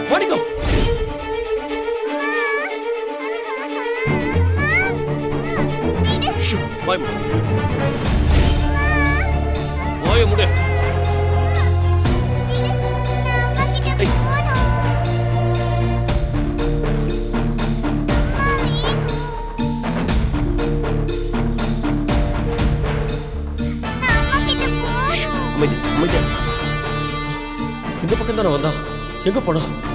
ஓடிக்கோ shoe, வாய் மூடு. வாயை மூடு. ஏய். Shoe, அமைதி அமைதியா இந்த பக்கம் தானே வந்தா எங்க போனா